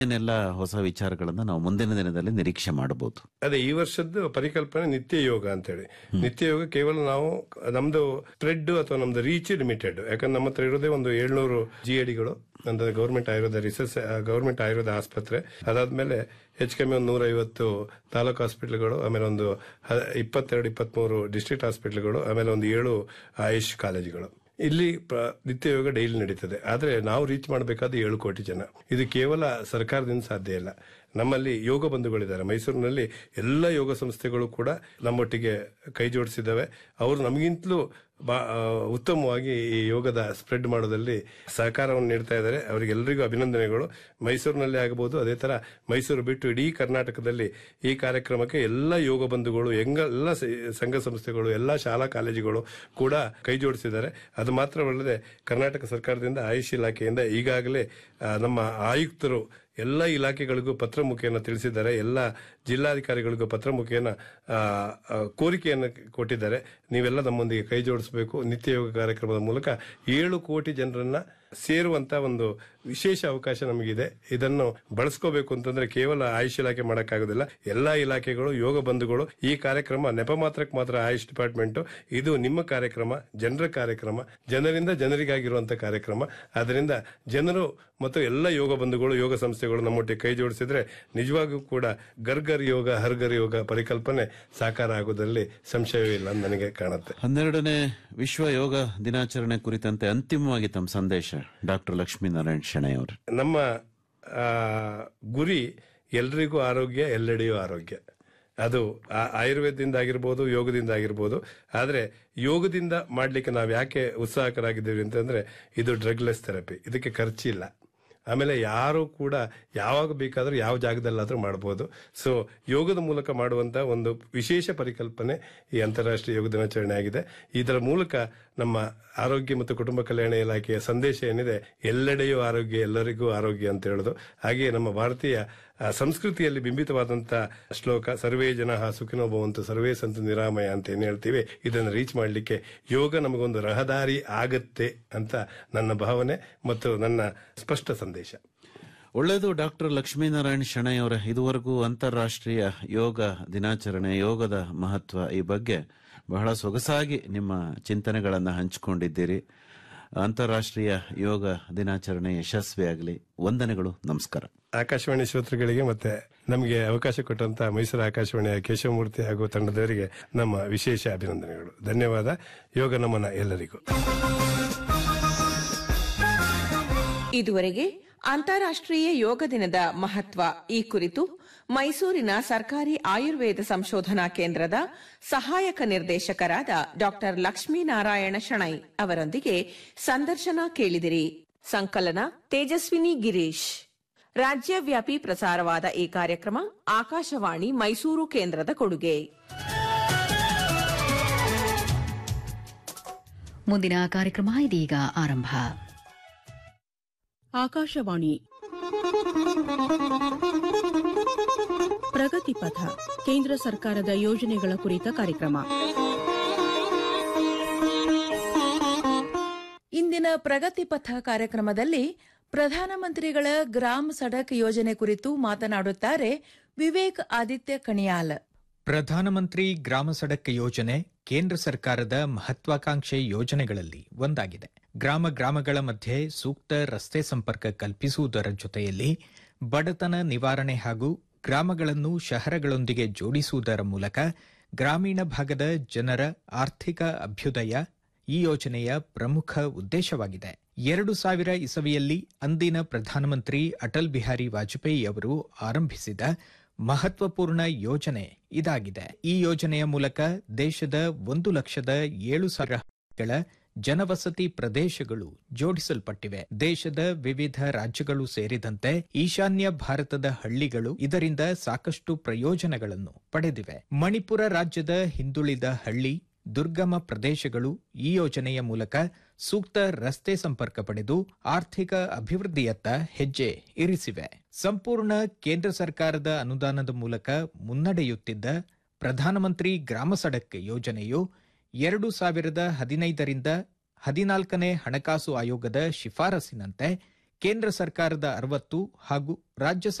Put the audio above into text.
ಏನೆಲ್ಲ ಹೊಸ ವಿಚಾರಗಳನ್ನ ನಾವು ಮುಂದಿನ ದಿನದಲ್ಲಿ ನಿರೀಕ್ಷೆ ಮಾಡಬಹುದು ಅದೇ ಈ ವರ್ಷದ್ದು ಪರಿಕಲ್ಪನೆ ನಿತ್ಯ ಯೋಗ ಅಂತೇಳಿ ನಿತ್ಯ ಯೋಗ ಕೇವಲ ನಾವು ನಮ್ದು ಥ್ರೆಡ್ ಅಥವಾ ನಮ್ದು ರೀಚ್ ಲಿಮಿಟೆಡ್ ಯಾಕಂದ್ರೆ ನಮ್ಮ ಹತ್ರ ಇರೋದೇ ಒಂದು ಏಳ್ನೂರು ಜಿ ಎಡಿಗಳು ಅಂದ್ರೆ government Ayurveda research government Ayurveda ಆಸ್ಪತ್ರೆ ಅದಾದ್ಮೇಲೆ ಹೆಚ್ಚು ಕಮ್ಮಿ ಒಂದು ನೂರ ಐವತ್ತು ತಾಲೂಕು ಹಾಸ್ಪಿಟ್ಲ್ಗಳು ಆಮೇಲೆ ಒಂದು ಹ- ಇಪ್ಪತ್ತೆರಡು ಇಪ್ಪತ್ಮೂರು ಡಿಸ್ಟ್ರಿಕ್ಟ್ ಹಾಸ್ಪಿಟ್ಲ್ಗಳು ಆಮೇಲೆ ಒಂದು ಏಳು ಆಯುಷ್ ಕಾಲೇಜುಗಳು ಇಲ್ಲಿ ಪ್ರ- ನಿತ್ಯ ಯೋಗ ಡೈಲಿ ನಡೀತದೆ ಆದ್ರೆ ನಾವು ರೀಚ್ ಮಾಡಬೇಕಾದ ಏಳು ಕೋಟಿ ಜನ ಇದು ಕೇವಲ ಸರ್ಕಾರದಿಂದ ಸಾಧ್ಯ ಇಲ್ಲ ನಮ್ಮಲ್ಲಿ ಯೋಗ ಬಂಧುಗಳಿದ್ದಾರೆ ಮೈಸೂರಿನಲ್ಲಿ ಎಲ್ಲ ಯೋಗ ಸಂಸ್ಥೆಗಳು ಕೂಡ ನಮ್ಮೊಟ್ಟಿಗೆ ಕೈ ಜೋಡಿಸಿದ್ದಾವೆ ಅವರು ನಮಗಿಂತಲೂ ಬಾ- ಆ, ಉತ್ತಮವಾಗಿ ಈ ಯೋಗದ ಸ್ಪ್ರೆಡ್ ಮಾಡೋದಲ್ಲಿ ಸಹಕಾರವನ್ನು ನೀಡ್ತಾ ಇದ್ದಾರೆ ಅವರಿಗೆಲ್ಲರಿಗೂ ಅಭಿನಂದನೆಗಳು ಮೈಸೂರಿನಲ್ಲಿ ಆಗಬಹುದು ಅದೇ ತರ ಮೈಸೂರು ಬಿಟ್ಟು ಇಡೀ ಕರ್ನಾಟಕದಲ್ಲಿ ಈ ಕಾರ್ಯಕ್ರಮಕ್ಕೆ ಎಲ್ಲ ಯೋಗ ಬಂಧುಗಳು ಎಂಗ ಎಲ್ಲ ಸ- ಸಂಘ ಸಂಸ್ಥೆಗಳು ಎಲ್ಲ ಶಾಲಾ ಕಾಲೇಜುಗಳು ಕೂಡ ಕೈ ಜೋಡಿಸಿದ್ದಾರೆ ಅದು ಮಾತ್ರವಲ್ಲದೆ ಕರ್ನಾಟಕ ಸರ್ಕಾರದಿಂದ ಆಯುಷ್ ಇಲಾಖೆಯಿಂದ ಈಗಾಗಲೇ ಆ, ನಮ್ಮ ಆಯುಕ್ತರು ಎಲ್ಲ ಇಲಾಖೆಗಳಿಗೂ ಪತ್ರ ಮುಖೇನ ತಿಳಿಸಿದ್ದಾರೆ ಎಲ್ಲ ಜಿಲ್ಲಾಧಿಕಾರಿಗಳಿಗೂ ಪತ್ರ ಮುಖೇನ ಆ, ಆ, ಕೋರಿಕೆಯನ್ನು ಕೊಟ್ಟಿದ್ದಾರೆ ನೀವೆಲ್ಲ ನಮ್ಮೊಂದಿಗೆ ಕೈ ಜೋಡಿಸಬೇಕು ನಿತ್ಯ ಯೋಗ ಕಾರ್ಯಕ್ರಮದ ಮೂಲಕ ಏಳು ಕೋಟಿ ಜನರನ್ನ ಸೇರುವಂತ ಒಂದು ವಿಶೇಷ ಅವಕಾಶ ನಮಗಿದೆ ಇದನ್ನು ಬಳಸ್ಕೋಬೇಕು ಅಂತಂದ್ರೆ ಕೇವಲ ಆಯುಷ್ ಇಲಾಖೆ ಮಾಡಕ್ಕಾಗೋದಿಲ್ಲ ಎಲ್ಲಾ ಇಲಾಖೆಗಳು ಯೋಗ ಬಂಧುಗಳು ಈ ಕಾರ್ಯಕ್ರಮ ನೆಪ ಮಾತ್ರಕ್ಕೆ ಮಾತ್ರ ಆಯುಷ್ ಡಿಪಾರ್ಟ್ಮೆಂಟ್ ಇದು ನಿಮ್ಮ ಕಾರ್ಯಕ್ರಮ ಜನರ ಕಾರ್ಯಕ್ರಮ ಜನರಿಂದ ಜನರಿಗಾಗಿರುವಂತ ಕಾರ್ಯಕ್ರಮ ಅದರಿಂದ ಜನರು ಮತ್ತು ಎಲ್ಲ ಯೋಗ ಬಂಧುಗಳು ಯೋಗ ಸಂಸ್ಥೆಗಳು ನಮ್ಮೊಟ್ಟಿಗೆ ಕೈ ಜೋಡಿಸಿದ್ರೆ ನಿಜವಾಗೂ ಕೂಡ ಗರ್ಗರ್ ಯೋಗ ಹರ್ಗರ್ ಯೋಗ ಪರಿಕಲ್ಪನೆ ಸಾಕಾರ ಆಗೋದ್ರಲ್ಲಿ ಸಂಶಯವೇ ಇಲ್ಲ ಅಂತ ನನಗೆ ಕಾಣುತ್ತೆ ಹನ್ನೆರಡನೇ ವಿಶ್ವ ಯೋಗ ದಿನಾಚರಣೆ ಕುರಿತಂತೆ ಅಂತಿಮವಾಗಿ ತಮ್ಮ ಸಂದೇಶ ಡಾಕ್ಟರ್ ಲಕ್ಷ್ಮೀನಾರಾಯಣ್ ಶೆಣೈ ಅವರು ನಮ್ಮ ಆ, ಗುರಿ ಎಲ್ರಿಗೂ ಆರೋಗ್ಯ ಎಲ್ಲೆಡೆಯೂ ಆರೋಗ್ಯ ಅದು ಆ- ಆಯುರ್ವೇದದಿಂದ ಆಗಿರ್ಬೋದು ಯೋಗದಿಂದ ಆಗಿರ್ಬೋದು ಆದರೆ ಯೋಗದಿಂದ ಮಾಡಲಿಕ್ಕೆ ನಾವು ಯಾಕೆ ಉತ್ಸಾಹಕರಾಗಿದ್ದೀವಿ ಅಂತಂದ್ರೆ ಇದು ಡ್ರಗ್ಲೆಸ್ ಥೆರಪಿ ಇದಕ್ಕೆ ಖರ್ಚಿಲ್ಲ ಆಮೇಲೆ ಯಾರು ಕೂಡ ಯಾವಾಗ ಬೇಕಾದರೂ ಯಾವ ಜಾಗದಲ್ಲಾದರೂ ಮಾಡ್ಬೋದು ಸೊ ಯೋಗದ ಮೂಲಕ ಮಾಡುವಂತ ಒಂದು ವಿಶೇಷ ಪರಿಕಲ್ಪನೆ ಈ ಅಂತಾರಾಷ್ಟ್ರೀಯ ಯೋಗ ದಿನಾಚರಣೆ ಆಗಿದೆ ಇದರ ಮೂಲಕ ನಮ್ಮ ಆರೋಗ್ಯ ಮತ್ತು ಕುಟುಂಬ ಕಲ್ಯಾಣ ಇಲಾಖೆಯ ಸಂದೇಶ ಏನಿದೆ ಎಲ್ಲೆಡೆಯೂ ಆರೋಗ್ಯ ಎಲ್ಲರಿಗೂ ಆರೋಗ್ಯ ಅಂತ ಹೇಳೋದು ಹಾಗೆಯೇ ನಮ್ಮ ಭಾರತೀಯ ಆ, ಸಂಸ್ಕೃತಿಯಲ್ಲಿ ಬಿಂಬಿತವಾದಂತ ಶ್ಲೋಕ ಸರ್ವೇ ಜನ ಸುಖಿನೋ ಭವಂತು ಸರ್ವೇ ಸಂತು ನಿರಾಮಯ ಅಂತ ಏನ್ ಹೇಳ್ತೀವಿ ಇದನ್ನು ರೀಚ್ ಮಾಡಲಿಕ್ಕೆ ಯೋಗ ನಮಗೊಂದು ರಹದಾರಿ ಆಗತ್ತೆ ಅಂತ ನನ್ನ ಭಾವನೆ ಮತ್ತು ನನ್ನ ಸ್ಪಷ್ಟ ಸಂದೇಶ ಒಳ್ಳೆಯದು ಡಾಕ್ಟರ್ ಲಕ್ಷ್ಮೀನಾರಾಯಣ್ ಶೆಣೈ ಅವರ ಇದುವರೆಗೂ ಅಂತಾರಾಷ್ಟ್ರೀಯ ಯೋಗ ದಿನಾಚರಣೆ ಯೋಗದ ಮಹತ್ವ ಈ ಬಗ್ಗೆ ಬಹಳ ಸೊಗಸಾಗಿ ನಿಮ್ಮ ಚಿಂತನೆಗಳನ್ನು ಹಂಚಿಕೊಂಡಿದ್ದೀರಿ ಅಂತಾರಾಷ್ಟ್ರೀಯ ಯೋಗ ದಿನಾಚರಣೆ ಯಶಸ್ವಿಯಾಗಲಿ ವಂದನೆಗಳು ನಮಸ್ಕಾರ ಆಕಾಶವಾಣಿ ಶ್ರೋತೃಗಳಿಗೆ ಮತ್ತೆ ನಮಗೆ ಅವಕಾಶ ಕೊಟ್ಟಂತ ಮೈಸೂರು ಆಕಾಶವಾಣಿಯ ಕೇಶವಮೂರ್ತಿ ಹಾಗೂ ತಂಡದವರಿಗೆ ನಮ್ಮ ವಿಶೇಷ ಅಭಿನಂದನೆಗಳು ಧನ್ಯವಾದ ಯೋಗ ನಮನ ಎಲ್ಲರಿಗೂ ಇದುವರೆಗೆ ಅಂತಾರಾಷ್ಟ್ರೀಯ ಯೋಗ ದಿನದ ಮಹತ್ವ ಈ ಕುರಿತು ಮೈಸೂರಿನ ಸರ್ಕಾರಿ ಆಯುರ್ವೇದ ಸಂಶೋಧನಾ ಕೇಂದ್ರದ ಸಹಾಯಕ ನಿರ್ದೇಶಕರಾದ ಡಾಕ್ಟರ್ ಲಕ್ಷ್ಮೀನಾರಾಯಣ ಶಣೈ ಅವರೊಂದಿಗೆ ಸಂದರ್ಶನ ಕೇಳಿದಿರಿ ಸಂಕಲನ ತೇಜಸ್ವಿನಿ ಗಿರೀಶ್ ರಾಜ್ಯವ್ಯಾಪಿ ಪ್ರಸಾರವಾದ ಈ ಕಾರ್ಯಕ್ರಮ ಆಕಾಶವಾಣಿ ಮೈಸೂರು ಕೇಂದ್ರದ ಕೊಡುಗೆ ಮುಂದಿನ ಕಾರ್ಯಕ್ರಮ ಇದೀಗ ಆರಂಭ ಆಕಾಶವಾಣಿ ಪ್ರಗತಿ ಪಥ ಕೇಂದ್ರ ಸರ್ಕಾರದ ಯೋಜನೆಗಳ ಕುರಿತ ಕಾರ್ಯಕ್ರಮ ಇಂದಿನ ಪ್ರಗತಿ ಪಥ ಕಾರ್ಯಕ್ರಮದಲ್ಲಿ ಪ್ರಧಾನಮಂತ್ರಿಗಳ ಗ್ರಾಮ್ ಸಡಕ್ ಯೋಜನೆ ಕುರಿತು ಮಾತನಾಡುತ್ತಾರೆ ವಿವೇಕ್ ಆದಿತ್ಯ ಕಣಿಯಾಲ್ ಪ್ರಧಾನಮಂತ್ರಿ ಗ್ರಾಮ ಸಡಕ್ ಯೋಜನೆ ಕೇಂದ್ರ ಸರ್ಕಾರದ ಮಹತ್ವಾಕಾಂಕ್ಷೆ ಯೋಜನೆಗಳಲ್ಲಿ ಒಂದಾಗಿದೆ ಗ್ರಾಮ ಗ್ರಾಮಗಳ ಮಧ್ಯೆ ಸೂಕ್ತ ರಸ್ತೆ ಸಂಪರ್ಕ ಕಲ್ಪಿಸುವುದರ ಜೊತೆಯಲ್ಲಿ ಬಡತನ ನಿವಾರಣೆ ಹಾಗೂ ಗ್ರಾಮಗಳನ್ನು ಶಹರಗಳೊಂದಿಗೆ ಜೋಡಿಸುವುದರ ಮೂಲಕ ಗ್ರಾಮೀಣ ಭಾಗದ ಜನರ ಆರ್ಥಿಕ ಅಭ್ಯುದಯ ಈ ಯೋಜನೆಯ ಪ್ರಮುಖ ಉದ್ದೇಶವಾಗಿದೆ ಎರಡು ಸಾವಿರ ಇಸವಿಯಲ್ಲಿ ಅಂದಿನ ಪ್ರಧಾನಮಂತ್ರಿ ಅಟಲ್ ಬಿಹಾರಿ ವಾಜಪೇಯಿ ಅವರು ಆರಂಭಿಸಿದ ಮಹತ್ವಪೂರ್ಣ ಯೋಜನೆ ಇದಾಗಿದೆ ಈ ಯೋಜನೆಯ ಮೂಲಕ ದೇಶದ ಒಂದು ಲಕ್ಷದ ಏಳು ಸಾವಿರ ಹಳ್ಳಿಗಳ ಜನವಸತಿ ಪ್ರದೇಶಗಳು ಜೋಡಿಸಲ್ಪಟ್ಟಿವೆ ದೇಶದ ವಿವಿಧ ರಾಜ್ಯಗಳು ಸೇರಿದಂತೆ ಈಶಾನ್ಯ ಭಾರತದ ಹಳ್ಳಿಗಳು ಇದರಿಂದ ಸಾಕಷ್ಟು ಪ್ರಯೋಜನಗಳನ್ನು ಪಡೆದಿವೆ ಮಣಿಪುರ ರಾಜ್ಯದ ಹಿಂದುಳಿದ ಹಳ್ಳಿ ದುರ್ಗಮ ಪ್ರದೇಶಗಳು ಈ ಯೋಜನೆಯ ಮೂಲಕ ಸೂಕ್ತ ರಸ್ತೆ ಸಂಪರ್ಕ ಪಡೆದು ಆರ್ಥಿಕ ಅಭಿವೃದ್ಧಿಯತ್ತ ಹೆಜ್ಜೆ ಇರಿಸಿವೆ ಸಂಪೂರ್ಣ ಕೇಂದ್ರ ಸರ್ಕಾರದ ಅನುದಾನದ ಮೂಲಕ ಮುನ್ನಡೆಯುತ್ತಿದ್ದ ಪ್ರಧಾನಮಂತ್ರಿ ಗ್ರಾಮ ಸಡಕ್ ಯೋಜನೆಯು ಎರಡು ಸಾವಿರದ ಹದಿನೈದರಿಂದ ಹದಿನಾಲ್ಕನೇ ಹಣಕಾಸು ಆಯೋಗದ ಶಿಫಾರಸಿನಂತೆ ಕೇಂದ್ರ ಸರ್ಕಾರದ ಅರವತ್ತು ಹಾಗೂ ರಾಜ್ಯ